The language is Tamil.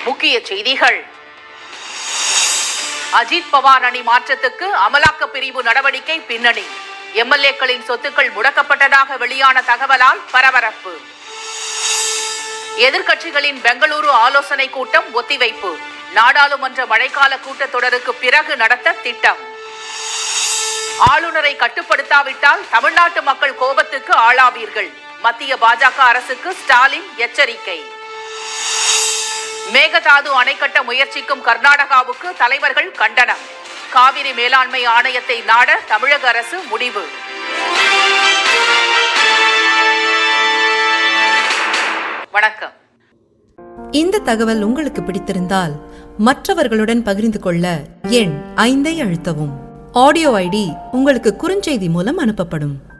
முக்கிய செய்திகள் அஜித் பவார் அணி மாற்றத்துக்கு அமலாக்க பிரிவு நடவடிக்கை பின்னணி எம்எல்ஏக்களின் சொத்துக்கள் முடக்கப்பட்டதாக வெளியான தகவலால் பரபரப்பு எதிர்க்கட்சிகளின் பெங்களூரு ஆலோசனை கூட்டம் ஒத்திவைப்பு நாடாளுமன்ற மழைக்கால கூட்டத்தொடருக்கு பிறகு நடத்த திட்டம் ஆளுநரை கட்டுப்படுத்தாவிட்டால் தமிழ்நாட்டு மக்கள் கோபத்துக்கு ஆளாவீர்கள் மத்திய பாஜக அரசுக்கு ஸ்டாலின் எச்சரிக்கை மேகதாது அணை கட்ட முயற்சிக்கும் கர்நாடகாவுக்கு தலைவர்கள் கண்டனம் காவிரி மேலாண்மை ஆணையத்தை நாட தமிழக அரசு முடிவு வணக்கம் இந்த தகவல் உங்களுக்கு பிடித்திருந்தால் மற்றவர்களுடன் பகிர்ந்து கொள்ள எண் ஐந்தை அழுத்தவும் ஆடியோ ஐடி உங்களுக்கு குறுஞ்செய்தி மூலம் அனுப்பப்படும்